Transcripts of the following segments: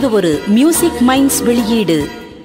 இது ஒரு music minds வெளியீடு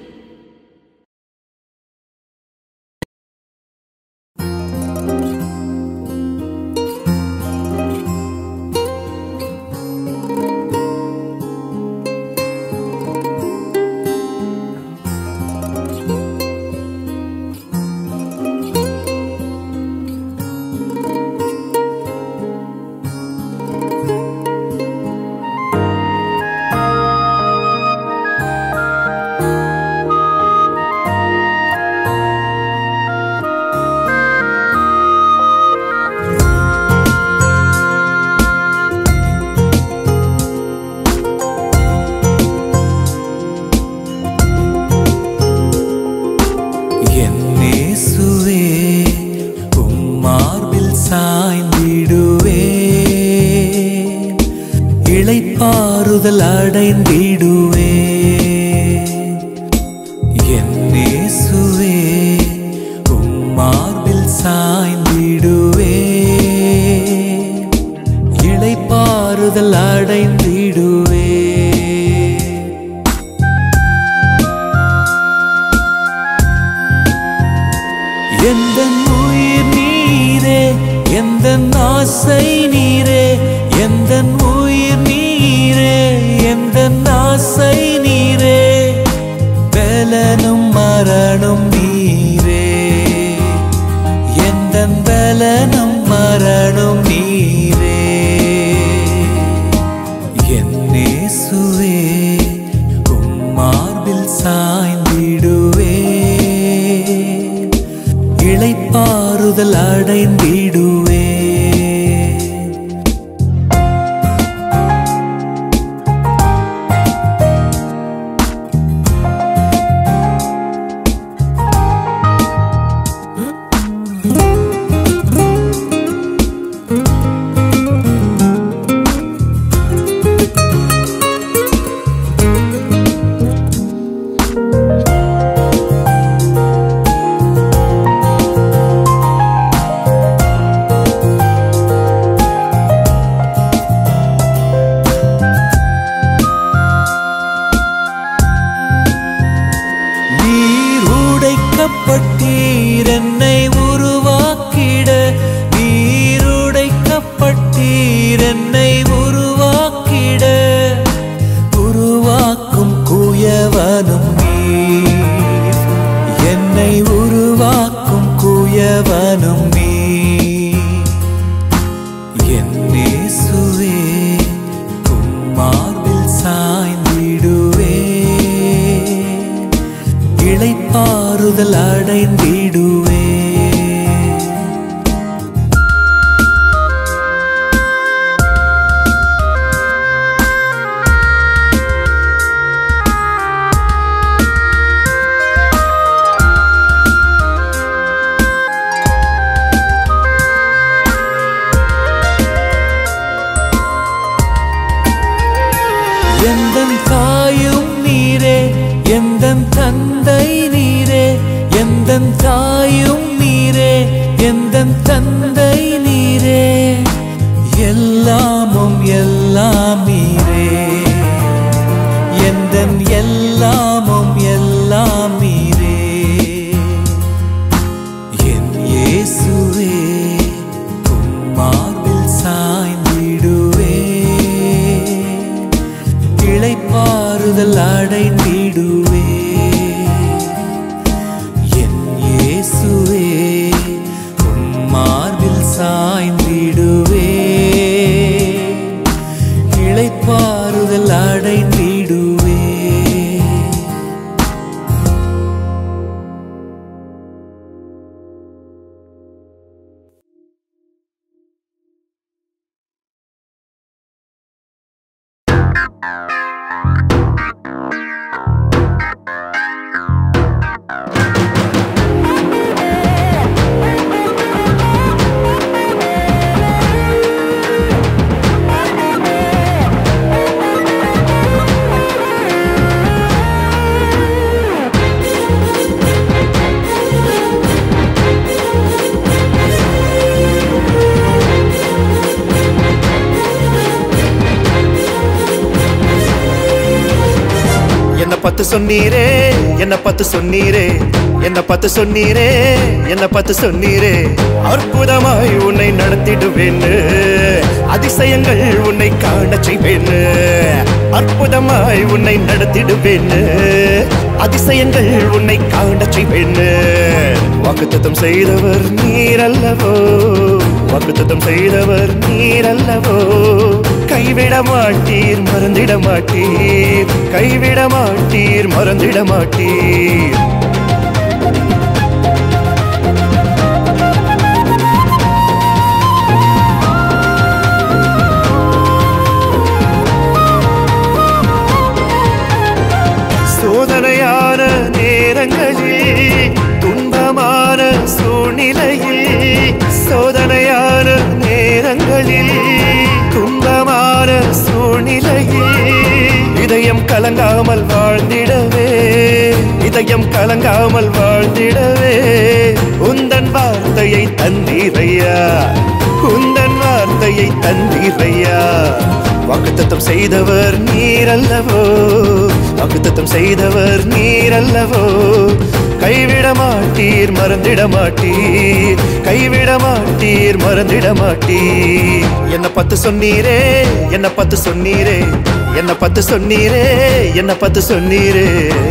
എന്നേസുവേ ഉമ്മാർവിൽ സാய்ந்திடுவே இளைப்பாறுதல் அடைந்திடுவே என்னேசுவே உம்மார்பில் சாய்ந்திடுவே இளைப்பாறுதல் அடைந்திடுவே எந்த உயிர் நீரே எந்த ஆசை நீரே எந்த உயிர் நீரே எந்த ஆசை நீரே பலனும் மரணம் நீரே எந்த பலனும் மரணம் நீரே என்னேசுவே உம்மார்பில் சாய்ந்திடுவே இளைப்பாறுதல் அடைந்திடுவே நீர் உடைக்கப்பட்டீர் என்னை உருவாக்கிட நீர் உடைக்கப்பட்டீர் என்னை உருவாக்கிட உருவாக்கும் குயவனும் நீர் என்னை உருவாக்கும் குயவனும் நீர் என்னேசுவே உம்மார்பில் சாய்ந்திடுவே இளைப்பாறுதல் அடைந்திடுவே எந்தன் தாயும் நீரே எந்தன் தந்தை நீரே எந்தன் தாயும் நீரே எந்தன் தந்தை நீரே எல்லாமும் எல்லாம் நீரே எந்தன் எல்லாமும் எல்லாம் நீரே என் இயேசுவே உம்மார்பில் சாய்ந்திடுவே இளைப்பாறுதல் அடைந்திடுவே என் இயேசுவே உம்மார்பில் சாய்ந்திடுவே இளைப்பாறுதல் அடைந்திடுவே பார்த்து சொன்னீரே என்ன பார்த்து சொன்னீரே என்ன பார்த்து சொன்னீரே என்ன பார்த்து சொன்னீரே அற்புதமாய் உன்னை நடத்திடுவேன்னு அதிசயங்கள் உன்னை காண செய்வேன்னு அற்புதமாய் உன்னை நடத்திடுவேன்னு அதிசயங்கள் உன்னை காண செய்வேன்னு வாக்குத்தத்தம் செய்தவர் நீர் அல்லவோ வாக்குத்தத்தம் செய்தவர் நீர் அல்லவோ கைவிட மாட்டீர் மறந்திட மாட்டீர் கைவிட மாட்டீர் மறந்திட மாட்டீர் சோதனையான நேரங்களில் துன்பமான சூழ்நிலையில் சோதனையான நேரங்களில் துன்பமான சூழ்நிலையில் இதயம் கலங்காமல் வாழ்ந்திடவே இதயம் கலங்காமல் வாழ்ந்திடவே உந்தன் வார்த்தையை தந்தீரையா உந்தன் வார்த்தையை தந்தீரையா வாக்குத்தத்தம் செய்தவர் நீர் அல்லவோ வாக்குத்தத்தம் செய்தவர் நீர் அல்லவோ கைவிட மாட்டீர் மறந்திட மாட்டீர் கைவிட மாட்டீர் மறந்திட மாட்டீர் என்ன பத்து சொன்னீரே என்ன பத்து சொன்னீரே என்ன பத்து சொன்னீரே என்ன பத்து சொன்னீரே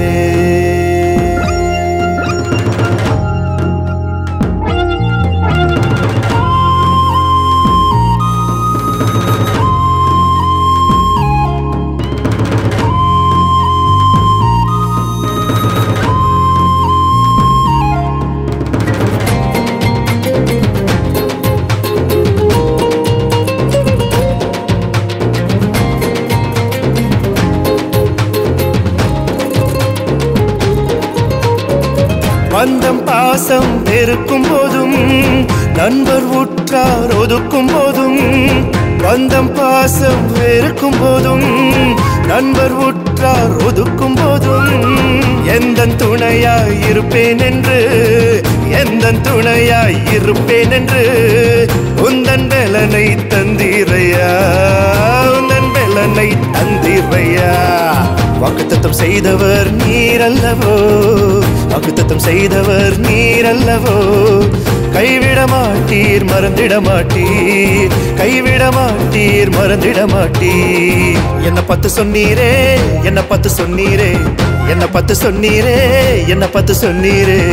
பந்தம் பாசம் வெறுக்கும் போதும் நண்பர் உற்றார் ஒதுக்கும் போதும் பந்தம் பாசம் வெறுக்கும் போதும் நண்பர் உற்றார் ஒதுக்கும் போதும் எந்த துணையாய் இருப்பேன் என்று எந்த துணையாய் இருப்பேன் என்று உந்தன் வேலனை தந்தீரையா உந்தன் வேலனை தந்தீரையா வாக்குத்தத்தம் செய்தவர் நீர் அல்லவோ வாக்குத்தத்தம் செய்தவர் நீர் அல்லவோ கைவிட மாட்டீர் மறந்திட மாட்டீர் கைவிட மாட்டீர் மறந்திட மாட்டீர் என்ன பத்து சொன்னீரே என்ன பத்து சொன்னீரே என்ன பத்து சொன்னீரே என்ன பத்து சொன்னீரே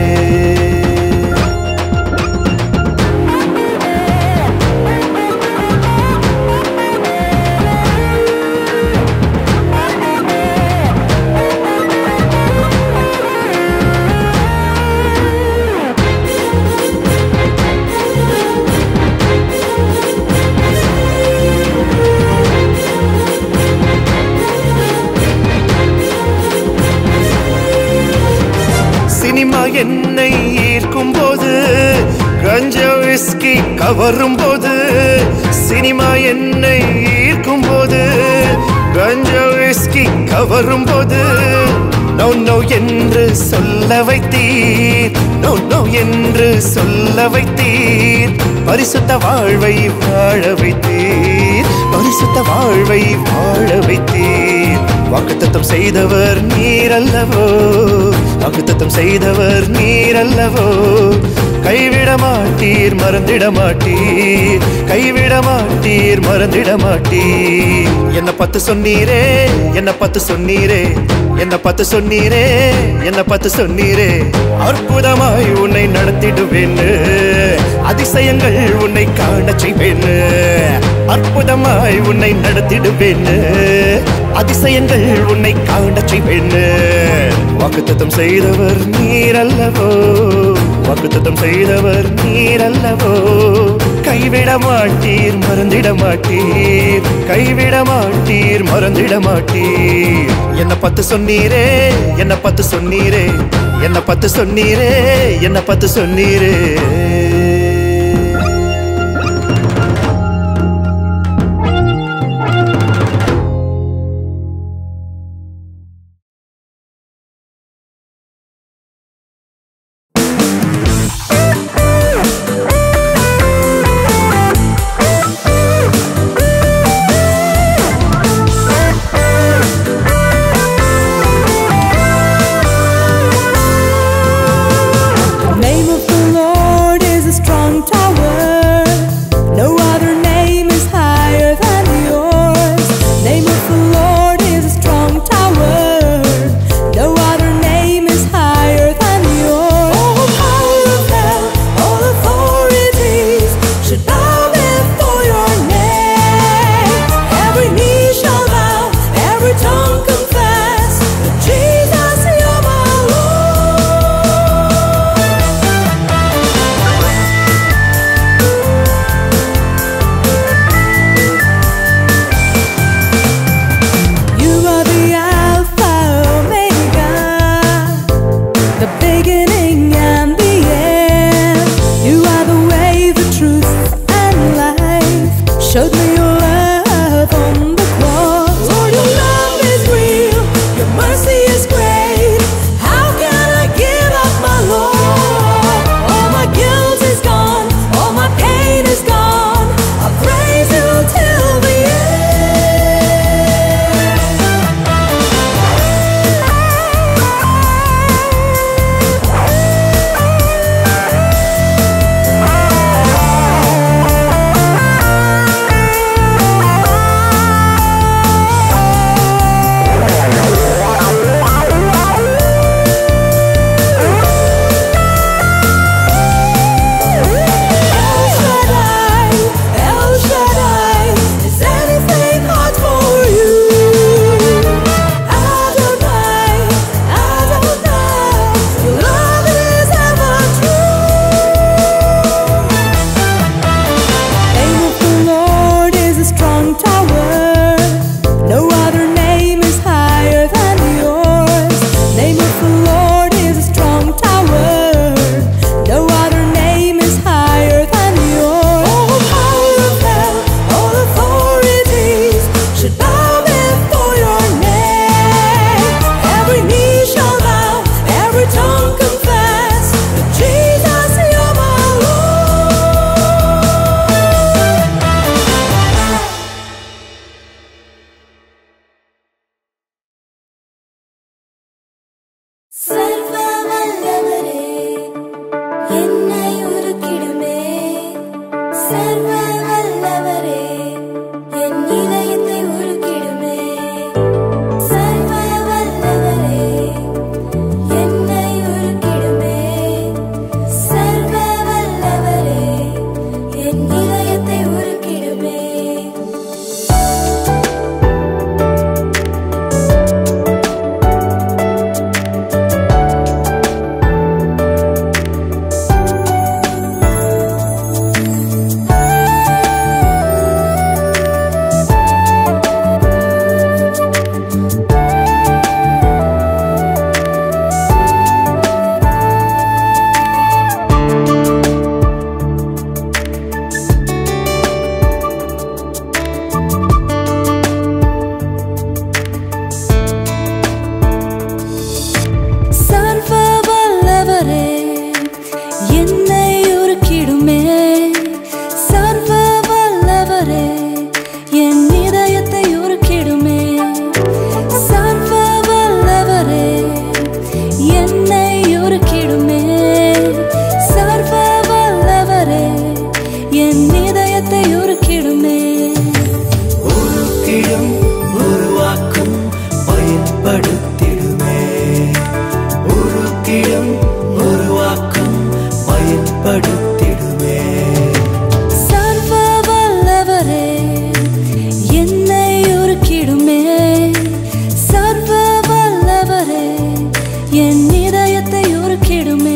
சினிமா என்னை ஈர்க்கும் போது கஞ்சா விஸ்கி கவரும் போது சினிமா என்னை ஈர்க்கும் போது கஞ்சா விஸ்கி கவரும் போது நோ நோ என்று சொல்ல வைத்தீர் நோ நோ என்று சொல்ல வைத்தீர் பரிசுத்த வாழ்வை வாழ வைத்தீர் பரிசுத்த வாழ்வை வாழ வைத்தீர் வாக்குத்தத்தம் செய்தவர் நீர் அல்லவோ வாக்குத்தத்தம் செய்தவர் நீர் அல்லவோ கைவிட மாட்டீர் மறந்திட மாட்டீர் கைவிட மாட்டீர் மறந்திட மாட்டீர் என்ன பத்து சொன்னீரே என்ன பத்து சொன்னீரே என்ன பத்து சொன்னீரே என்ன பத்து சொன்னீரே அற்புதமாய் உன்னை நடத்திடுவேன்னு அதிசயங்கள் உன்னை காண செய்வேன்னு அற்புதமாய் உன்னை நடத்திடுவேன்னு அதிசயங்கள் உன்னை காண செய்வேன்னு வாக்குத்தத்தம் செய்தவர் நீர் அல்லவோ வாக்குத்தத்தம் செய்தவர் நீர் அல்லவோ கைவிட மாட்டீர் மறந்திட மாட்டீர் கைவிட மாட்டீர் மறந்திட மாட்டீர் என்ன பத்து சொன்னீரே என்ன பத்து சொன்னீரே என்ன பத்து சொன்னீரே என்ன பத்து சொன்னீரே சர்வ வல்லவரே என் இதயத்தை உருக்கிடுமே சர்வ வல்லவரே என்னை உருக்கிடுமே சர்வ வல்லவரே என் இதயத்தை உருக்கிடுமே சர்வ வல்லவரே என்னை உருக்கிடுமே சர்வ வல்லவரே என் இதயத்தை உருக்கிடுமே சர்வ வல்லவரே என்னை உருக்கிடுமே சர்வ வல்லவரே என் இதயத்தை உருக்கிடுமே உருக்கிடும் உருவாக்கும் பயன்படுத்திடுமே உருக்கிடும் உருவாக்கும் பயன்படுத்திடுமே சர்வ வல்லவரே என்னை உருக்கிடுமே சர்வ வல்லவரே என் இதயத்தை உருக்கிடுமே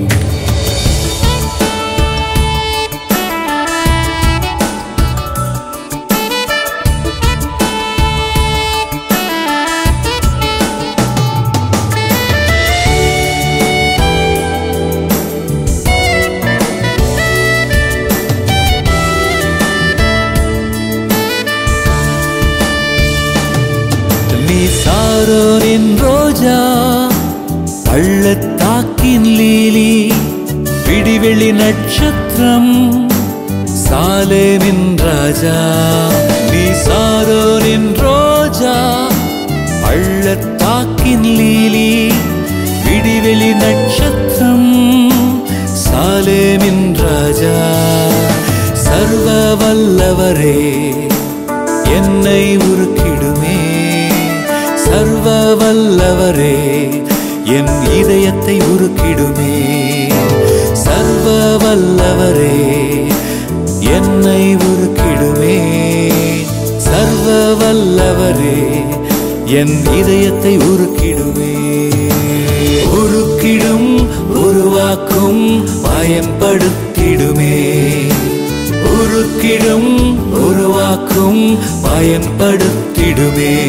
நீ சாரோனின் ரோஜா பள்ளத்தாக்கின் லீலி பிடிவெளி நட்சத்திரம் சாலேமின் ராஜா நீ சாரோனின் ரோஜா பள்ளத்தாக்கின் லீலி விடிவெளி நட்சத்திரம் சாலேமின் ராஜா சர்வ வல்லவரே என்னை உருக்கிடுமே சர்வ வல்லவரே என் இதயத்தை உருக்கிடுமே சர்வ வல்லவரே என்னை உருக்கிடுமே சர்வ வல்லவரே என் இதயத்தை உருக்கிடுமே உருக்கிடும் உருவாக்கும் பயன்படுத்திடுமே உருக்கிடும் உருவாக்கும் பயன்படுத்திடுமே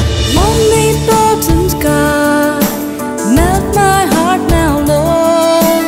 Omnipotent God, melt my heart now, Lord.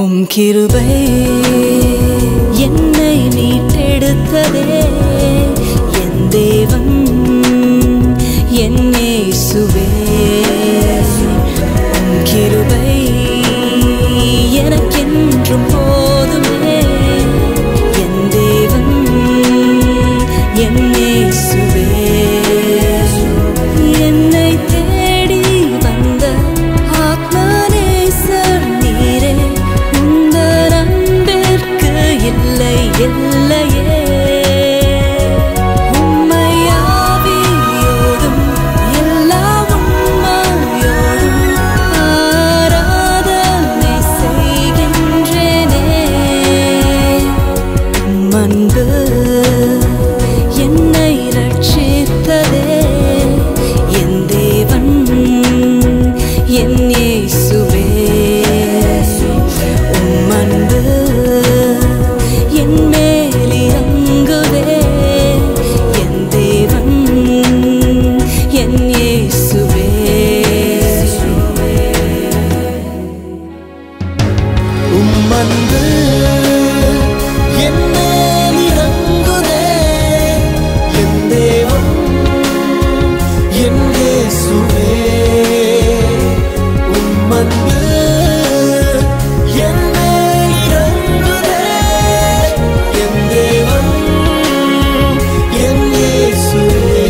உம் கிருபை என்னை மீட்டெடுத்ததே என் தேவன் என் இயேசுவே உம் கிருபை எனக்கென்றும் போதுமே என் தேவன் என் இயேசுவே என்னை தேடி வந்த ஆத்மநேசர் நீரே உந்த அன்பிற்கு இல்லை எல்லையே உம்மை ஆவியோடும் எல்லா உண்மையோடும் ஆராதனை செய்கின்றேனே மன்பு என்னை ரட்சித்ததே என் தேவன் என் இயேசுவே உம் அன்பு என் மேல் இறங்குவே என் தேவன் என் இயேசுவே உம்மன்பு என்னேல் இறங்குதே என் தேவன் என் இயேசுவே உம்மன்பு என்னேல் இறங்குதே என் தேவன் என் இயேசுவே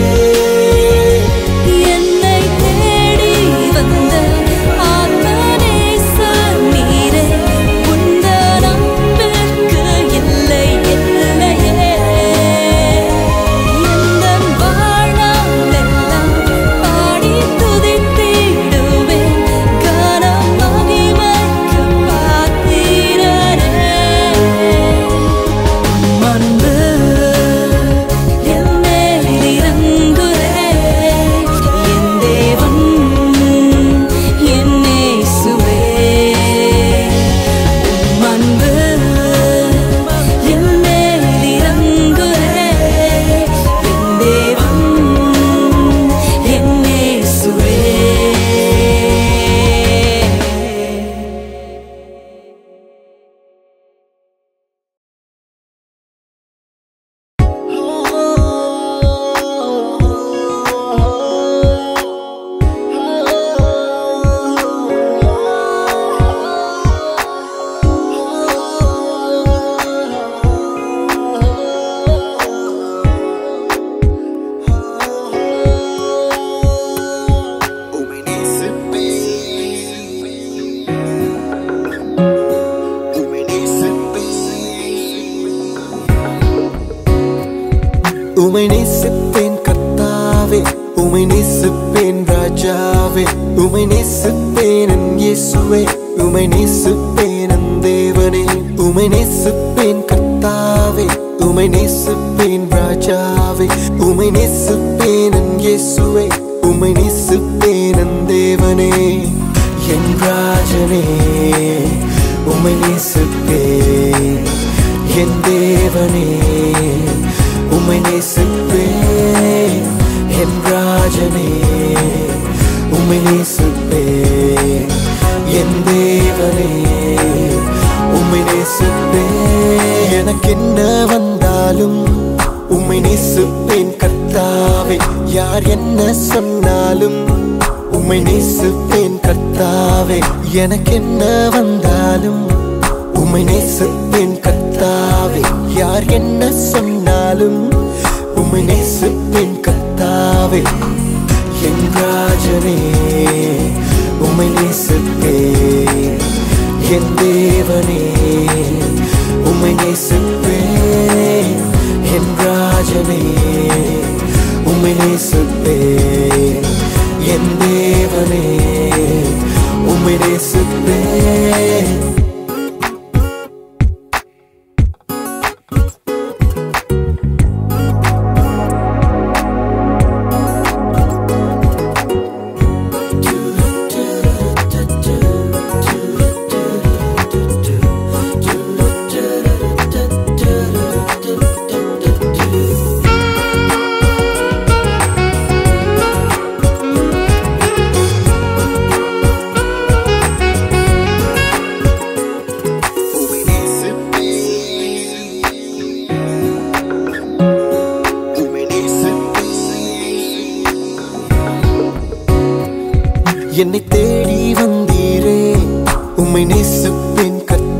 என்னை தேடி வந்த ஆத்மநேசர் நீரே உந்த நம்பிற்கு இல்லை எல்லையே எந்தன் வாழ்நாளெல்லாம் பாடி துதித்திடுவேன் கனம் மகிமைக்கு பாத்திரரே அன்பு என் மேல் இறங்குதே என் தேவன் என் இயேசுவே உம் அன்பு என் மேல் இறங்குதே என் தேவன் என் இயேசுவே உமை நேசிப்பேன் கர்த்தாவே உமை நேசிப்பேன் ராஜாவே உமை நேசிப்பேன் என் இயேசுவே உமை நேசிப்பேன் என் தேவனே உமை நேசிப்பேன் கர்த்தாவே உமை நேசிப்பேன் ராஜாவே உமை நேசிப்பேன் என் இயேசுவே உமை நேசிப்பேன் என் தேவனே என் ராஜனே உமை நேசிப்பேன் என் தேவனே உமை நேசிப்பேன் என் ராஜனே உமை நேசிப்பேன் என் தேவனே உம்மை நேசிப்பேன் எனக்கு என்ன வந்தாலும் உம்மை நேசிப்பேன் கர்த்தாவே யார் என்ன சொன்னாலும் உம்மை நேசிப்பேன் கர்த்தாவே எனக்கு என்ன வந்தாலும் உம்மை நேசிப்பேன் கர்த்தாவே யார் என்ன சொன்னாலும் உம்மை நேசிப்பேன் கர்த்தாவே என் ராஜனே உம்மை நேசிப்பேன் என் தேவனே உம்மை நேசிப்பேன் என் ராஜனே உம்மை நேசிப்பேன் என் தேவனே உம்மை நேசிப்பேன்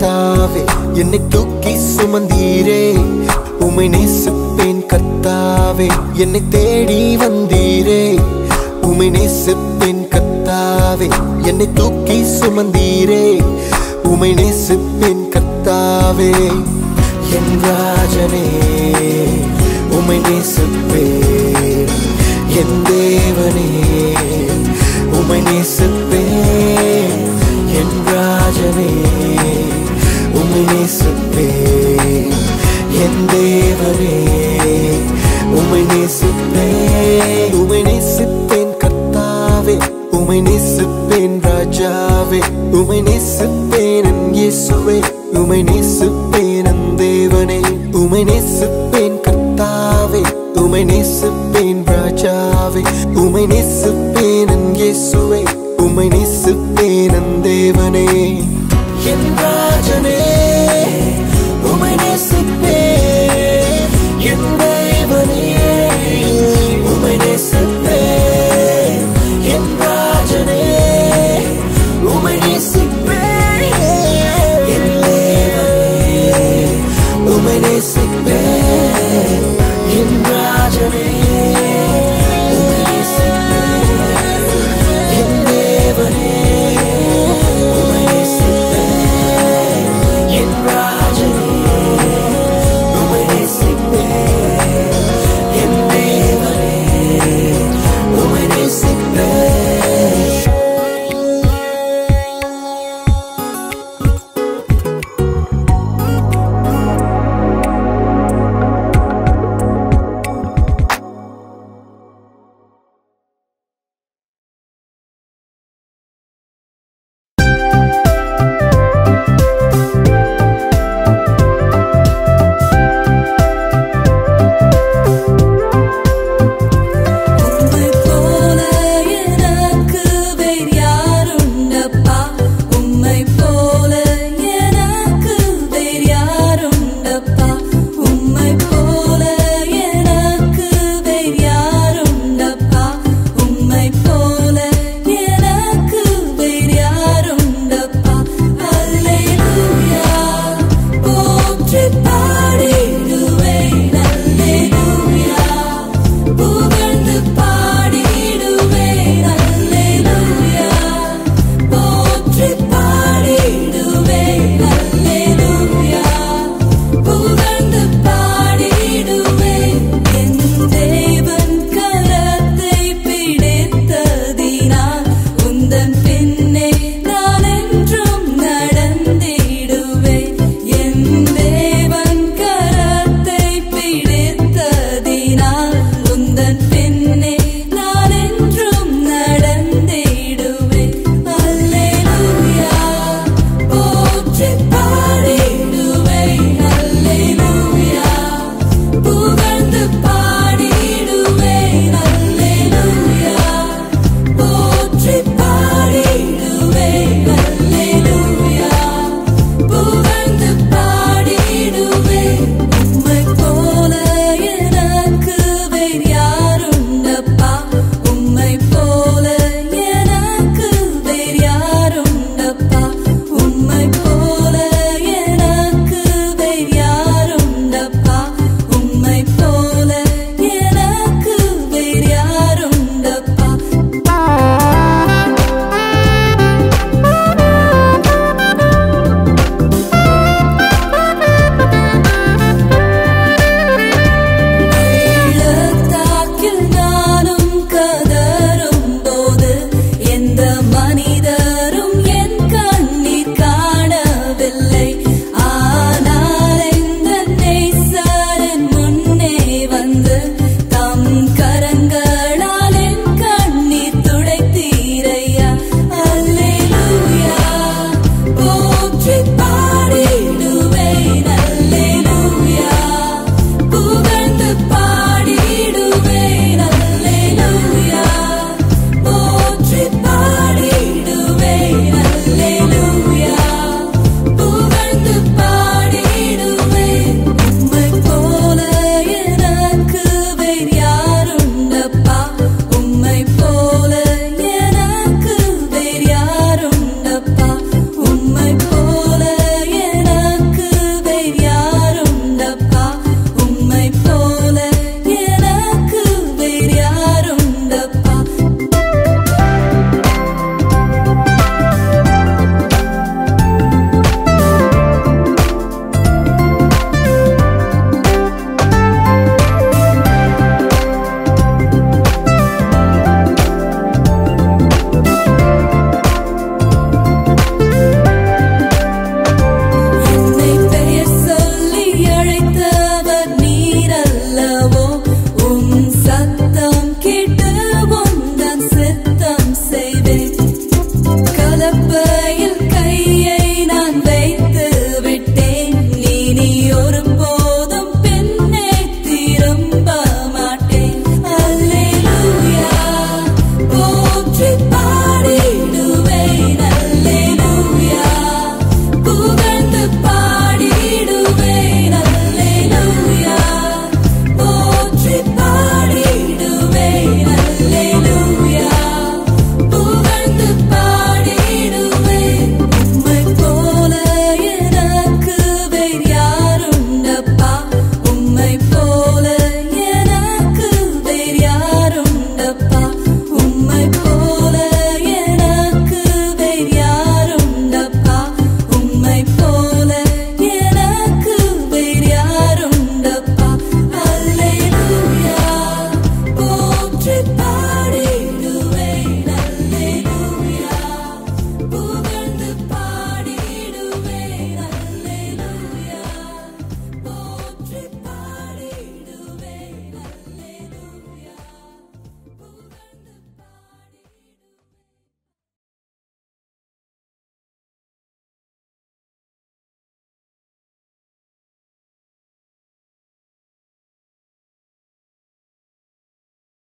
கர்த்தாவே என்னை தூக்கி சுமந்தீரே உமை நேசிப்பேன் கர்த்தாவே என்னை தேடி வந்தீரே உமை நேசிப்பேன் கர்த்தாவே என்னை தூக்கி சுமந்தீரே உமை நேசிப்பேன் கர்த்தாவே என் ராஜனே உமை நேசிப்பேன் என் தேவனே உமை நேசிப்பேன் என் ராஜனே உமை நேசிப்பேன் என் தேவனே உமை நேசிப்பேன் உமை நேசிப்பேன் கர்த்தாவே உமை நேசிப்பேன் ராஜாவே உமை நேசிப்பேன் என் இயேசுவே உமை நேசிப்பேன் என் தேவனே உமை நேசிப்பேன் கர்த்தாவே உமை நேசிப்பேன் ராஜாவே உமை நேசிப்பேன் என் இயேசுவே உமை நேசிப்பேன் என் தேவனே என் ராஜனே உமை நேசிப்பேன் என் தேவனே உமை நேசிப்பேன் என் ராஜனே உமை நேசிப்பேன் என் தேவனே உமை நேசிப்பேன் என் ராஜனே உமை நேசிப்பேன் என் தேவனே உமை நேசிப்பேன் என் ராஜனே உமை நேசிப்பேன் என் தேவனே உமை நேசிப்பேன் உம்மை போல எனக்கு வேறு யாருண்டப்பா உம்மை போல எனக்கு வேறு யாருண்டப்பா உம்மை போல எனக்கு வேறு யாருண்டப்பா உம்மை போல எனக்கு வேறு யாருண்டப்பா அல்லேலூயா போற்றி பாடிடுவேன் அல்லேலூயா புகழ்ந்து பாடிடுவேன் அல்லேலூயா போற்றி பாடிடுவேன் அல்லேலூயா புகழ்ந்து பாடிடுவேன் என் தேவன் கரத்தை பிடித்ததினால் உந்தன் பின்னே நான் என்றும் நடந்திடுவேன் என் தேவன் கரத்தை பிடித்ததினால் உந்தன் பின்னே நான் என்றும் நடந்திடுவேன் அல்லேலூயா போற்றி பாடிடுவேன் அல்லேலூயா புகழ்ந்து பாடிடுவேன் அல்லேலூயா போற்றி பாடிடுவேன் அல்லேலூயா புகழ்ந்து பாடிடுவேன் உம்மை போல எனக்கு வேறு யாருண்டப்பா உம்மை போல எனக்கு வேறு யாருண்டப்பா உம்மை போல எனக்கு வேறு யாருண்டப்பா உம்மை போல எனக்கு வேறு யாருண்டப்பா உள்ளத்தாக்கில் நானும் கதரும் போது எந்த மனிதரும் என் கண்ணீர் காணவில்லை ஆனால் எந்த நேசரின் முன்னே வந்து தம் கரங்களால் என் கண்ணீர் துடைத்தீரையா அல்லேலூயா போற்றி